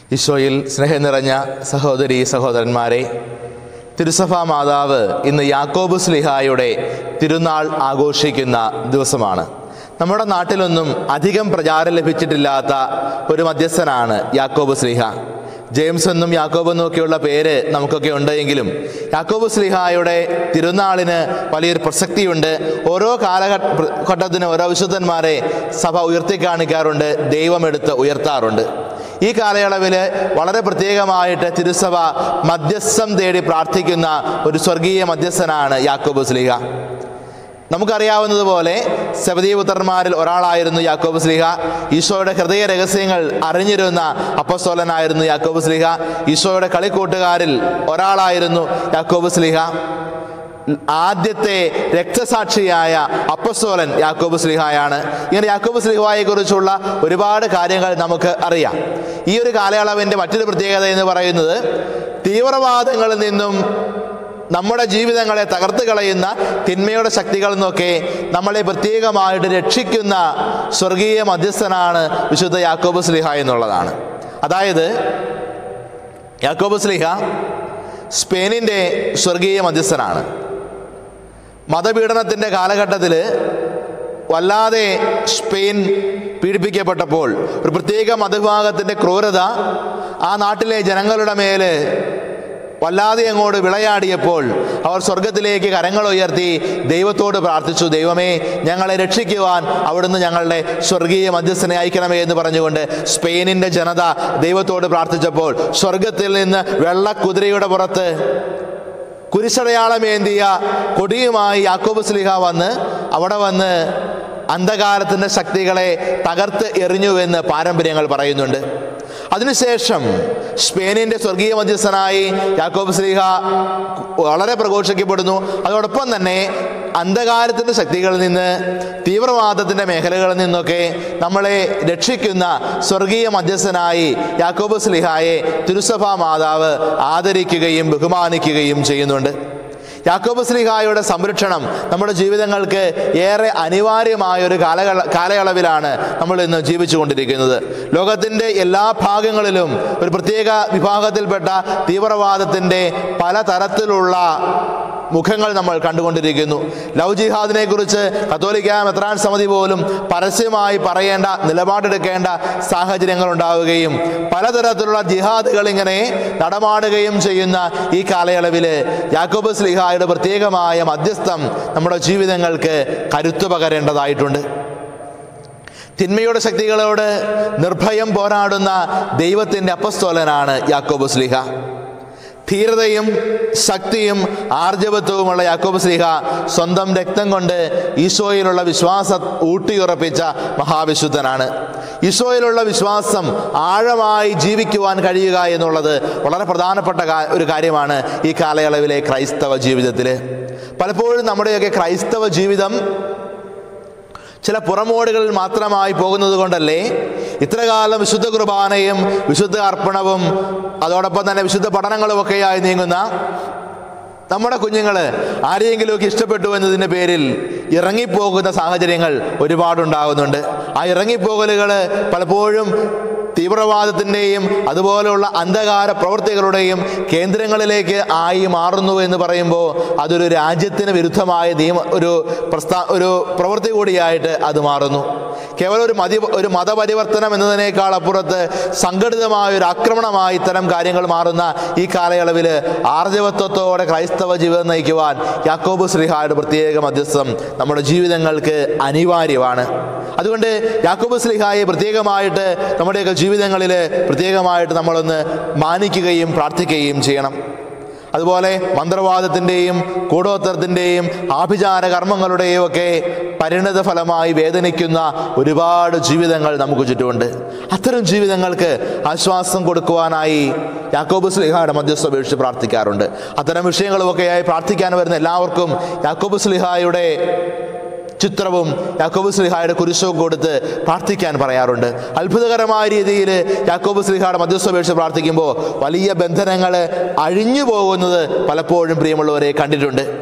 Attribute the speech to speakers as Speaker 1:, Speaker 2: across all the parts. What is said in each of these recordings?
Speaker 1: ഈശോയിൽ സ്നേഹം നിറഞ്ഞ സഹോദരി സഹോദരന്മാരെ തിരുസഭാ മാതാവ് ഇന്ന് യാക്കോബ് സ്ലിഹായുടെ തിരുനാൾ ആഘോഷിക്കുന്ന ദിവസമാണ് നമ്മുടെ നാട്ടിലൊന്നും അധികം പ്രചാരം ലഭിച്ചിട്ടില്ലാത്ത ഒരു മധ്യസ്ഥനാണ് യാക്കോബ് സ്ലിഹ ജെയിംസ് എന്നും യാക്കോബ് എന്നും ഒക്കെയുള്ള പേര് നമുക്കൊക്കെ ഉണ്ട് എങ്കിലും യാക്കോബ് സ്ലിഹായുടെ തിരുനാളിന് വലിയൊരു പ്രസക്തിയുണ്ട് ഓരോ കാലഘട്ടത്തിനും ഓരോ വിശുദ്ധന്മാരെ സഭ ഉയർത്തി കാണിക്കാറുണ്ട് ദൈവമെടുത്ത് ഉയർത്താറുണ്ട് ഈ കാലയളവിൽ വളരെ പ്രത്യേകമായിട്ട് തിരുസഭ മധ്യസ്ഥം തേടി പ്രാർത്ഥിക്കുന്ന ഒരു സ്വർഗീയ മധ്യസ്ഥനാണ് യാക്കോബ് സ്ലീഹ നമുക്കറിയാവുന്നതുപോലെ സബദീപുത്രന്മാരിൽ ഒരാളായിരുന്നു യാക്കോബ് സ്ലീഹ ഈശോയുടെ ഹൃദയ രഹസ്യങ്ങൾ അറിഞ്ഞിരുന്ന അപ്പസ്തോലനായിരുന്നു യാക്കോബ് സ്ലീഹ ഈശോയുടെ കളിക്കൂട്ടുകാരിൽ ഒരാളായിരുന്നു യാക്കോബ് സ്ലീഹ ആദ്യത്തെ രക്തസാക്ഷിയായ അപ്പസ്തോലൻ യാക്കോബ് സ്ലിഹായാണ് ഇങ്ങനെ യാക്കോബ് സ്ലിഹായെ കുറിച്ചുള്ള ഒരുപാട് കാര്യങ്ങൾ നമുക്ക് അറിയാം ഈ ഒരു കാലയളവിൻ്റെ മറ്റൊരു പ്രത്യേകത എന്ന് പറയുന്നത് തീവ്രവാദങ്ങളിൽ നിന്നും നമ്മുടെ ജീവിതങ്ങളെ തകർത്ത് കളയുന്ന തിന്മയുടെ ശക്തികളിൽ നിന്നൊക്കെ നമ്മളെ പ്രത്യേകമായിട്ട് രക്ഷിക്കുന്ന സ്വർഗീയ മധ്യസ്ഥനാണ് വിശുദ്ധ യാക്കോബ് സ്ലിഹ എന്നുള്ളതാണ് അതായത് യാക്കോബ് സ്ലിഹ സ്പെയിനിൻ്റെ സ്വർഗീയ മധ്യസ്ഥനാണ് മതപീഡനത്തിൻ്റെ കാലഘട്ടത്തിൽ വല്ലാതെ സ്പെയിൻ പീഡിപ്പിക്കപ്പെട്ടപ്പോൾ ഒരു പ്രത്യേക മതവിഭാഗത്തിൻ്റെ ക്രൂരത ആ നാട്ടിലെ ജനങ്ങളുടെ മേൽ വല്ലാതെ അങ്ങോട്ട് വിളയാടിയപ്പോൾ അവർ സ്വർഗത്തിലേക്ക് കരങ്ങൾ ഉയർത്തി ദൈവത്തോട് പ്രാർത്ഥിച്ചു ദൈവമേ ഞങ്ങളെ രക്ഷിക്കുവാൻ അവിടുന്ന് ഞങ്ങളുടെ സ്വർഗീയ മധ്യസ്ഥനെ അയക്കണമേ എന്ന് പറഞ്ഞുകൊണ്ട് സ്പെയിനിൻ്റെ ജനത ദൈവത്തോട് പ്രാർത്ഥിച്ചപ്പോൾ സ്വർഗത്തിൽ നിന്ന് വെള്ളക്കുതിരയുടെ പുറത്ത് കുരിശടയാളമേന്തിയ കൊടിയുമായി യാക്കോബ് സ്ലിഹ വന്ന് അവിടെ വന്ന് അന്ധകാരത്തിൻ്റെ ശക്തികളെ തകർത്ത് എറിഞ്ഞുവെന്ന് പാരമ്പര്യങ്ങൾ പറയുന്നുണ്ട് അതിനുശേഷം സ്പെയിനിൻ്റെ സ്വർഗീയ മധ്യസ്ഥനായി യാക്കോബ് സ്ലീഹ വളരെ പ്രഘോഷിക്കപ്പെടുന്നു അതോടൊപ്പം തന്നെ അന്ധകാരത്തിൻ്റെ ശക്തികളിൽ നിന്ന് തീവ്രവാദത്തിൻ്റെ മേഖലകളിൽ നിന്നൊക്കെ നമ്മളെ രക്ഷിക്കുന്ന സ്വർഗീയ മധ്യസ്ഥനായി യാക്കോബ് സ്ലിഹായെ തിരുസഭാ മാതാവ് ആദരിക്കുകയും ബഹുമാനിക്കുകയും ചെയ്യുന്നുണ്ട് യാക്കോബ് സ്ലിഹായുടെ സംരക്ഷണം നമ്മുടെ ജീവിതങ്ങൾക്ക് ഏറെ അനിവാര്യമായ ഒരു കാലകള കാലയളവിലാണ് നമ്മൾ ഇന്ന് ജീവിച്ചുകൊണ്ടിരിക്കുന്നത് ലോകത്തിൻ്റെ എല്ലാ ഭാഗങ്ങളിലും ഒരു പ്രത്യേക വിഭാഗത്തിൽപ്പെട്ട തീവ്രവാദത്തിൻ്റെ പലതരത്തിലുള്ള മുഖങ്ങൾ നമ്മൾ കണ്ടുകൊണ്ടിരിക്കുന്നു ലവ് ജിഹാദിനെ കുറിച്ച് കത്തോലിക്ക മെത്രാൻ സമിതി പോലും പരസ്യമായി പറയേണ്ട നിലപാടെടുക്കേണ്ട സാഹചര്യങ്ങൾ ഉണ്ടാവുകയും പലതരത്തിലുള്ള ജിഹാദുകൾ ഇങ്ങനെ നടമാടുകയും ചെയ്യുന്ന ഈ കാലയളവിൽ യാക്കോബ് സ്ലിഹായുടെ പ്രത്യേകമായ മധ്യസ്ഥം നമ്മുടെ ജീവിതങ്ങൾക്ക് കരുത്തു പകരേണ്ടതായിട്ടുണ്ട് തിന്മയുടെ ശക്തികളോട് നിർഭയം പോരാടുന്ന ദൈവത്തിൻ്റെ അപ്പസ്തോലനാണ് യാക്കോബ് സ്ലിഹ ധീരതയും ശക്തിയും ആർജവത്വവുമുള്ള യാക്കോബ് സ്ലിഹ സ്വന്തം രക്തം കൊണ്ട് ഈശോയിലുള്ള വിശ്വാസം ഊട്ടിയുറപ്പിച്ച മഹാവിശുദ്ധനാണ് ഈശോയിലുള്ള വിശ്വാസം ആഴമായി ജീവിക്കുവാൻ കഴിയുക എന്നുള്ളത് വളരെ പ്രധാനപ്പെട്ട ഒരു കാര്യമാണ് ഈ കാലയളവിലെ ക്രൈസ്തവ ജീവിതത്തിൽ പലപ്പോഴും നമ്മുടെയൊക്കെ ക്രൈസ്തവ ജീവിതം ചില പുറമോടുകളിൽ മാത്രമായി പോകുന്നത് കൊണ്ടല്ലേ ഇത്രകാലം വിശുദ്ധ കുർബാനയും വിശുദ്ധ അർപ്പണവും അതോടൊപ്പം തന്നെ വിശുദ്ധ പഠനങ്ങളുമൊക്കെയായി നീങ്ങുന്ന നമ്മുടെ കുഞ്ഞുങ്ങൾ ആരെയെങ്കിലുമൊക്കെ ഇഷ്ടപ്പെട്ടു എന്നതിൻ്റെ പേരിൽ ഇറങ്ങിപ്പോകുന്ന സാഹചര്യങ്ങൾ ഒരുപാടുണ്ടാകുന്നുണ്ട് ആ ഇറങ്ങിപ്പോകലുകൾ പലപ്പോഴും തീവ്രവാദത്തിൻ്റെയും അതുപോലെയുള്ള അന്ധകാര പ്രവൃത്തികളുടെയും കേന്ദ്രങ്ങളിലേക്ക് ആയി മാറുന്നു എന്ന് പറയുമ്പോൾ അതൊരു രാജ്യത്തിന് വിരുദ്ധമായ നിയമ ഒരു പ്രസ്ഥാ ഒരു പ്രവൃത്തി കൂടിയായിട്ട് അത് മാറുന്നു കേവലം ഒരു മതി ഒരു മതപരിവർത്തനം എന്നതിനേക്കാൾ അപ്പുറത്ത് സംഘടിതമായ ഒരു ആക്രമണമായി ഇത്തരം കാര്യങ്ങൾ മാറുന്ന ഈ കാലയളവിൽ ആർജവത്വത്തോടെ ക്രൈസ്തവ ജീവിതം നയിക്കുവാൻ യാക്കോബ് ശ്രീഹായുടെ പ്രത്യേക മധ്യസ്ഥം നമ്മുടെ ജീവിതങ്ങൾക്ക് അനിവാര്യമാണ് അതുകൊണ്ട് യാക്കോബ് സ്ലിഹായെ പ്രത്യേകമായിട്ട് നമ്മുടെയൊക്കെ ജീവിതങ്ങളിൽ പ്രത്യേകമായിട്ട് നമ്മളൊന്ന് മാനിക്കുകയും പ്രാർത്ഥിക്കുകയും ചെയ്യണം അതുപോലെ മന്ത്രവാദത്തിൻ്റെയും കൂടോത്തരത്തിൻ്റെയും ആഭിചാര കർമ്മങ്ങളുടെയും ഒക്കെ പരിണിത ഫലമായി വേദനിക്കുന്ന ഒരുപാട് ജീവിതങ്ങൾ നമുക്ക് ചുറ്റുമുണ്ട് അത്തരം ജീവിതങ്ങൾക്ക് ആശ്വാസം കൊടുക്കുവാനായി യാക്കോബ് സ്ലിഹായുടെ മധ്യസ്ഥ ഉപേക്ഷിച്ച് പ്രാർത്ഥിക്കാറുണ്ട് അത്തരം വിഷയങ്ങളുമൊക്കെയായി പ്രാർത്ഥിക്കാൻ വരുന്ന എല്ലാവർക്കും യാക്കോബ് സ്ലിഹായുടെ ചിത്രവും യാക്കോബ് സ്ലിഹായുടെ കുരിശവും കൊടുത്ത് പ്രാർത്ഥിക്കാൻ പറയാറുണ്ട് അത്ഭുതകരമായ രീതിയിൽ യാക്കോബ് സ്ലിഹായുടെ മധ്യസ്ഥപേക്ഷ പ്രാർത്ഥിക്കുമ്പോൾ വലിയ ബന്ധനങ്ങൾ അഴിഞ്ഞു പോകുന്നത് പലപ്പോഴും പ്രിയമുള്ളവരെ കണ്ടിട്ടുണ്ട്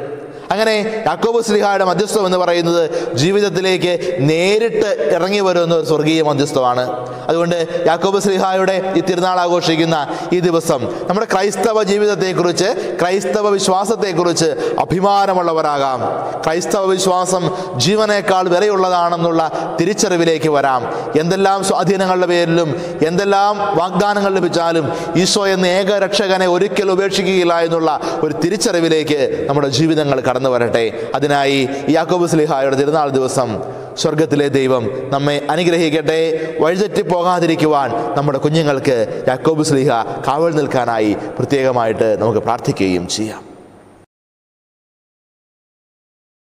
Speaker 1: അങ്ങനെ യാക്കോബ് സ്ലിഹായുടെ മധ്യസ്ഥം എന്ന് പറയുന്നത് ജീവിതത്തിലേക്ക് നേരിട്ട് ഇറങ്ങി വരുന്ന ഒരു സ്വർഗീയ മധ്യസ്ഥമാണ് അതുകൊണ്ട് യാക്കോബ് സ്ലിഹായുടെ ഈ തിരുനാൾ ആഘോഷിക്കുന്ന ഈ ദിവസം നമ്മുടെ ക്രൈസ്തവ ജീവിതത്തെക്കുറിച്ച് ക്രൈസ്തവ വിശ്വാസത്തെക്കുറിച്ച് അഭിമാനമുള്ളവരാകാം ക്രൈസ്തവ വിശ്വാസം ജീവനേക്കാൾ വിലയുള്ളതാണെന്നുള്ള തിരിച്ചറിവിലേക്ക് വരാം എന്തെല്ലാം സ്വാധീനങ്ങളുടെ പേരിലും എന്തെല്ലാം വാഗ്ദാനങ്ങൾ ലഭിച്ചാലും ഈശോ എന്ന ഏക രക്ഷകനെ ഒരിക്കലും ഉപേക്ഷിക്കുകയില്ല എന്നുള്ള ഒരു തിരിച്ചറിവിലേക്ക് നമ്മുടെ ജീവിതങ്ങൾ കടന്നു വരട്ടെ അതിനായി യാക്കോബ് സ്ലിഹായുടെ തിരുനാൾ ദിവസം സ്വർഗത്തിലെ ദൈവം നമ്മെ അനുഗ്രഹിക്കട്ടെ വഴിതെറ്റി പോകാതിരിക്കുവാൻ നമ്മുടെ കുഞ്ഞുങ്ങൾക്ക് യാക്കോബ് സ്ലിഹ കാവൽ നിൽക്കാനായി പ്രത്യേകമായിട്ട് നമുക്ക് പ്രാർത്ഥിക്കുകയും ചെയ്യാം